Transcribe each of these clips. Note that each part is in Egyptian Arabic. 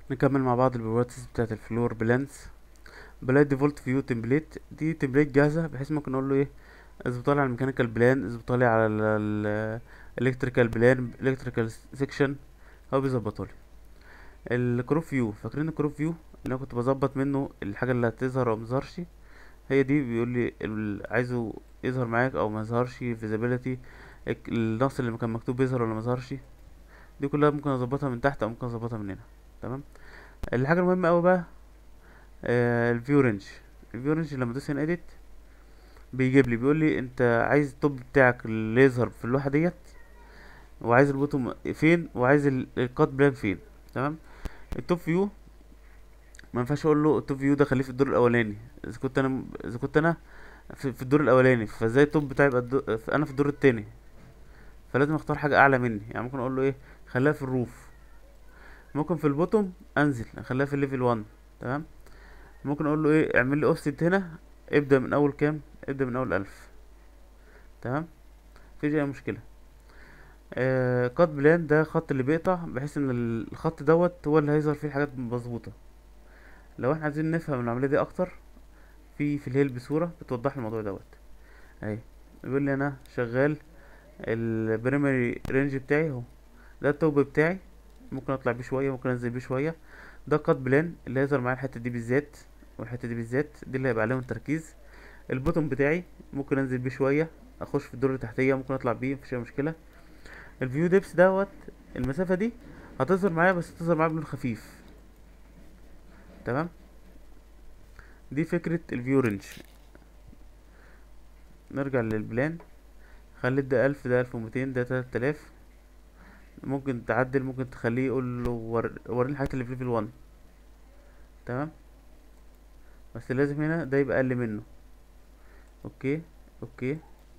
نكمل مع بعض البروبرتيز بتاعت الفلور بلانس بلاقي ديفولت فيو تمبليت دي تمبليت جاهزه بحيث ممكن اقول له ايه اظبط لي على الميكانيكال بلان اظبط لي على الالكتريكال بلان الكتريكال سيكشن هو بيظبطه لي الكروب فيو فاكرين الكروب فيو اللي انا كنت بظبط منه الحاجه اللي هتظهر او مظهرش هي دي بيقول لي ال- عايزه يظهر معاك او ما يظهرش فيزيبيليتي النص اللي كان مكتوب يظهر ولا ما يظهرش دي كلها ممكن اظبطها من تحت او ممكن اظبطها من هنا تمام الحاجه المهمه قوي بقى الفيو رينج الفيو رينج لما ادوس هنا اديت بيجيب لي بيقول لي انت عايز التوب بتاعك اللي يظهر في اللوحه ديت وعايز البوتوم فين وعايز ال- الكات بلان فين تمام التوب فيو ما ينفعش اقول له التوب فيو ده خليه في الدور الاولاني اذا كنت انا اذا كنت انا في, في الدور الاولاني فازاي التوب بتاعي يبقى الدو... انا في الدور التاني فلازم اختار حاجه اعلى مني يعني ممكن اقول له ايه خليها في الروف ممكن في البوتوم انزل اخليها في الليفل 1 تمام ممكن اقول له ايه اعمل لي اوفست هنا ابدا من اول كام ابدا من اول ألف تمام مفيش اي مشكله آه كات بلان ده خط اللي بيقطع بحيث ان الخط دوت هو اللي هيظهر فيه الحاجات مظبوطه لو احنا عايزين نفهم العمليه دي اكتر في في الهيل بصوره بتوضح الموضوع دوت اهي بيقول لي انا شغال البريمري رينج بتاعي اهو ده التوب بتاعي ممكن اطلع بيه شويه ممكن انزل بيه شويه ده كات بلان اللي هيظهر معايا الحته دي بالذات والحته دي بالذات دي اللي هيبقى عليهم التركيز البوتوم بتاعي ممكن انزل بيه شويه اخش في الدور التحتيه ممكن اطلع بيه مفيش اي مشكله الفيو ديبس دوت المسافه دي هتظهر معايا بس هتظهر معايا بلون خفيف تمام دي فكره الفيو رينج نرجع للبلان خليت ده ألف ده ألف ومتين ده تلات آلاف ممكن تعدل ممكن تخليه يقول له ور... وريني الحاجات اللي في ليفل 1 تمام بس لازم هنا ده يبقى اقل منه اوكي اوكي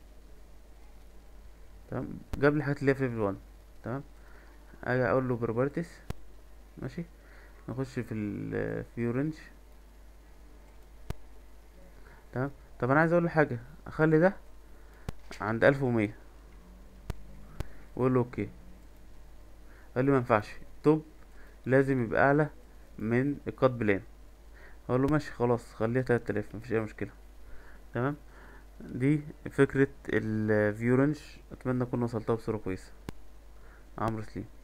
تمام جاب لي الحاجات اللي هي في ليفل 1 تمام اجي اقول له بروبرتيز ماشي نخش في الفيو رينج تمام طب انا عايز اقول له حاجه اخلي ده عند ألف ومية واقول له اوكي قال لي ما ينفعش توب لازم يبقى اعلى من الكات بلان اقول له ماشي خلاص خليها تلات آلاف مفيش اي مشكله تمام دي فكره الفيو رينج اتمنى اكون وصلتها بصوره كويسه عمرو سليم